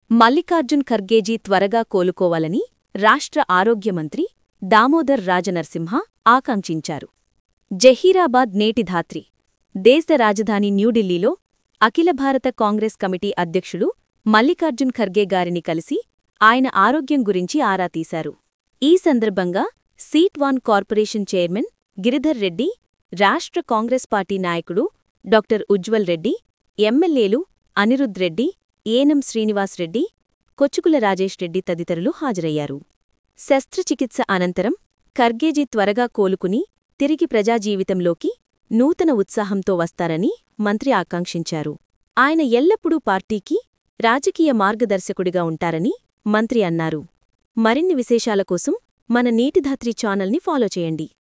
మల్లికార్జున్ ఖర్గేజీ త్వరగా కోలుకోవాలని రాష్ట్ర ఆరోగ్య మంత్రి దామోదర్ రాజనరసింహ ఆకాంక్షించారు జహీరాబాద్ నేటి ధాత్రి దేశ రాజధాని న్యూఢిల్లీలో అఖిల భారత కాంగ్రెస్ కమిటీ అధ్యక్షుడు మల్లికార్జున్ ఖర్గే గారిని కలిసి ఆయన ఆరోగ్యం గురించి ఆరా తీశారు ఈ సందర్భంగా SETWIN corporation chairman Giridhar Reddy రాష్ట్ర కాంగ్రెస్ పార్టీ నాయకుడు డాక్టర్ ఉజ్వల్ రెడ్డి ఎమ్మెల్యేలు అనిరుద్ రెడ్డి ఏనం శ్రీనివాస్ రెడ్డి కొచ్చుకుల రాజేష్ రెడ్డి తదితరులు హాజరయ్యారు శస్త్రచికిత్స అనంతరం ఖర్గేజీ త్వరగా కోలుకుని తిరిగి ప్రజాజీవితంలోకి నూతన ఉత్సాహంతో వస్తారని మంత్రి ఆకాంక్షించారు ఆయన ఎల్లప్పుడూ పార్టీకి రాజకీయ మార్గదర్శకుడిగా ఉంటారని మంత్రి అన్నారు మరిన్ని విశేషాల కోసం మన నీటిధాత్రి ఛానల్ని ఫాలో చేయండి